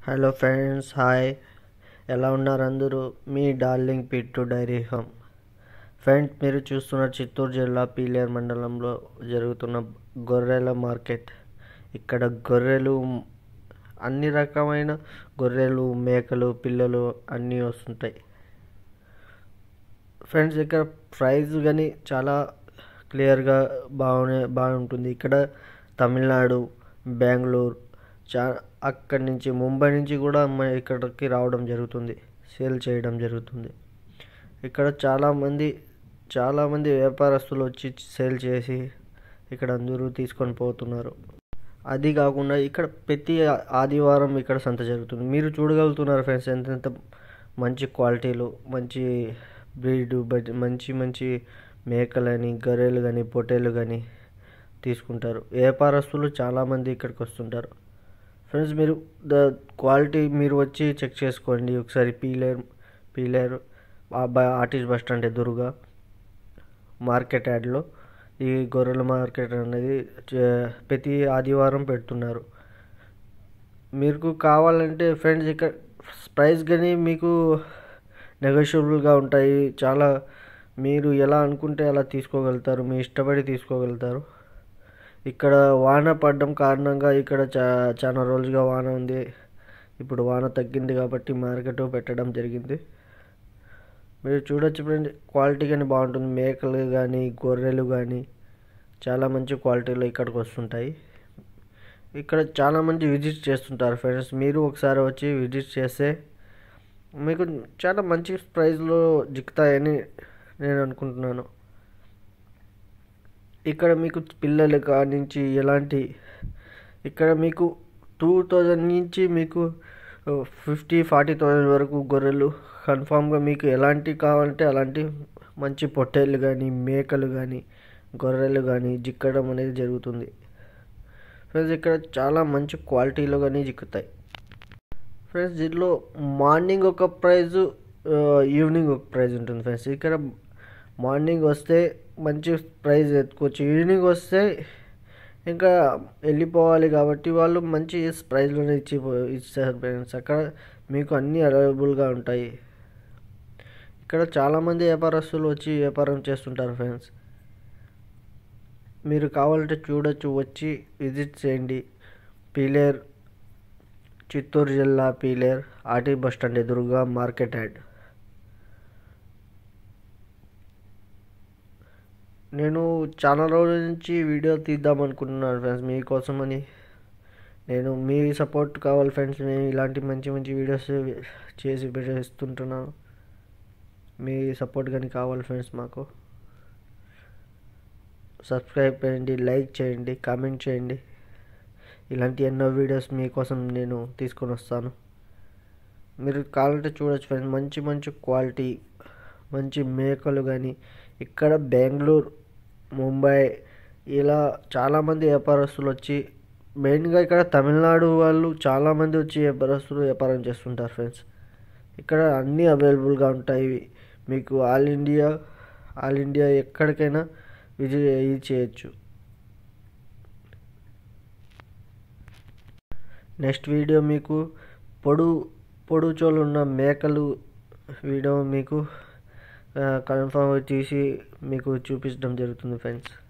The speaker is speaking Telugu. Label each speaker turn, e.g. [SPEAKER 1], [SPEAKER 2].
[SPEAKER 1] హలో ఫ్రెండ్స్ హాయ్ ఎలా ఉన్నారు అందరూ మీ darling Pittu diary home friends మీరు చూస్తున్న చిత్తూరు జిల్లా పీలేరు మండలంలో జరుగుతున్న గొర్రెల మార్కెట్ ఇక్కడ గొర్రెలు అన్ని రకమైన గొర్రెలు మేకలు పిల్లలు అన్నీ వస్తుంటాయి ఫ్రెండ్స్ ఇక్కడ ప్రైస్ కానీ చాలా క్లియర్గా బాగునే బాగుంటుంది ఇక్కడ తమిళనాడు బెంగళూరు చా అక్కడి నుంచి ముంబై నుంచి కూడా మన ఇక్కడికి రావడం జరుగుతుంది సేల్ చేయడం జరుగుతుంది ఇక్కడ చాలామంది చాలామంది వ్యాపారస్తులు వచ్చి సేల్ చేసి ఇక్కడ అందరూ తీసుకొని పోతున్నారు అది కాకుండా ఇక్కడ ప్రతి ఆదివారం ఇక్కడ సంత జరుగుతుంది మీరు చూడగలుగుతున్నారు ఫ్రెండ్స్ ఎంతెంత మంచి క్వాలిటీలు మంచి బ్రీడ్ మంచి మంచి మేకలని గొర్రెలు కానీ పొట్టేలు కానీ తీసుకుంటారు వ్యాపారస్తులు చాలామంది ఇక్కడికి వస్తుంటారు ఫ్రెండ్స్ మీరు ద క్వాలిటీ మీరు వచ్చి చెక్ చేసుకోండి ఒకసారి Pileru Pileru artist bus stand ఎదురుగా మార్కెట్ యార్డ్లో ఈ గొర్రెల మార్కెట్ అనేది ప్రతి ఆదివారం పెడుతున్నారు మీకు కావాలంటే ఫ్రెండ్స్ ఇక్కడ ప్రైస్ కానీ మీకు నెగోషియబుల్గా ఉంటాయి చాలా మీరు ఎలా అనుకుంటే అలా తీసుకోగలుగుతారు మీ ఇష్టపడి తీసుకోగలుగుతారు ఇక్కడ వాన పడడం కారణంగా ఇక్కడ చా చాలా రోజులుగా వాన ఉంది ఇప్పుడు వాన తగ్గింది కాబట్టి మార్కెట్ పెట్టడం జరిగింది మీరు చూడొచ్చు ఫ్రెండ్ క్వాలిటీ కానీ బాగుంటుంది మేకలు కానీ గొర్రెలు కానీ చాలా మంచి క్వాలిటీలో ఇక్కడికి వస్తుంటాయి ఇక్కడ చాలామంది విజిట్ చేస్తుంటారు ఫ్రెండ్స్ మీరు ఒకసారి వచ్చి విజిట్ చేస్తే మీకు చాలా మంచి ప్రైస్లో జిక్కుతాయని నేను అనుకుంటున్నాను ఇక్కడ మీకు పిల్లల నుంచి ఎలాంటి ఇక్కడ మీకు టూ థౌజండ్ నుంచి మీకు ఫిఫ్టీ ఫార్టీ థౌజండ్ వరకు గొర్రెలు కన్ఫామ్గా మీకు ఎలాంటి కావాలంటే అలాంటి మంచి పొట్టేళ్ళు కానీ మేకలు కానీ గొర్రెలు కానీ జిక్కడం అనేది జరుగుతుంది ఫ్రెండ్స్ ఇక్కడ చాలా మంచి క్వాలిటీలో కానీ జిక్కుతాయి ఫ్రెండ్స్ దీంట్లో మార్నింగ్ ఒక ప్రైజు ఈవినింగ్ ఒక ప్రైజ్ ఉంటుంది ఫ్రెండ్స్ ఇక్కడ మార్నింగ్ వస్తే మంచి ప్రైజ్ ఎత్తుకోవచ్చు ఈవినింగ్ వస్తే ఇంకా వెళ్ళిపోవాలి కాబట్టి వాళ్ళు మంచి ప్రైజ్లోనే ఇచ్చి ఇస్తారు ఫ్రెండ్స్ అక్కడ మీకు అన్నీ అవైలబుల్గా ఉంటాయి ఇక్కడ చాలామంది వ్యాపారస్తులు వచ్చి వ్యాపారం చేస్తుంటారు ఫ్రెండ్స్ మీరు కావాలంటే చూడొచ్చు వచ్చి విజిట్ చేయండి పీలేర్ చిత్తూరు జిల్లా పీలేర్ ఆర్టీ బస్ స్టాండ్ ఎదురుగా మార్కెట్ యాడ్ నేను చాలా రోజుల నుంచి వీడియో తీద్దాం అనుకుంటున్నాను ఫ్రెండ్స్ మీకోసమని నేను మీ సపోర్ట్ కావాలి ఫ్రెండ్స్ నేను ఇలాంటి మంచి మంచి వీడియోస్ చేసి ఇస్తుంటున్నాను మీ సపోర్ట్ కానీ కావాలి ఫ్రెండ్స్ మాకు సబ్స్క్రైబ్ చేయండి లైక్ చేయండి కామెంట్ చేయండి ఇలాంటి ఎన్నో వీడియోస్ మీకోసం నేను తీసుకొని వస్తాను మీరు కావాలంటే చూడొచ్చు ఫ్రెండ్స్ మంచి మంచి క్వాలిటీ మంచి మేకలు కానీ ఇక్కడ బెంగళూరు ముంబై ఇలా చాలామంది వ్యాపారస్తులు వచ్చి మెయిన్గా ఇక్కడ తమిళనాడు వాళ్ళు చాలామంది వచ్చి వ్యాపారస్తులు వ్యాపారం చేస్తుంటారు ఫ్రెండ్స్ ఇక్కడ అన్నీ అవైలబుల్గా ఉంటాయి మీకు ఆల్ ఇండియా ఆల్ ఇండియా ఎక్కడికైనా విజిట్ ఇది చేయొచ్చు నెక్స్ట్ వీడియో మీకు పొడు పొడు చోళ్ళు ఉన్న మేకలు వీడియో మీకు కన్ఫామ్ తీసి మీకు చూపించడం జరుగుతుంది ఫ్రెండ్స్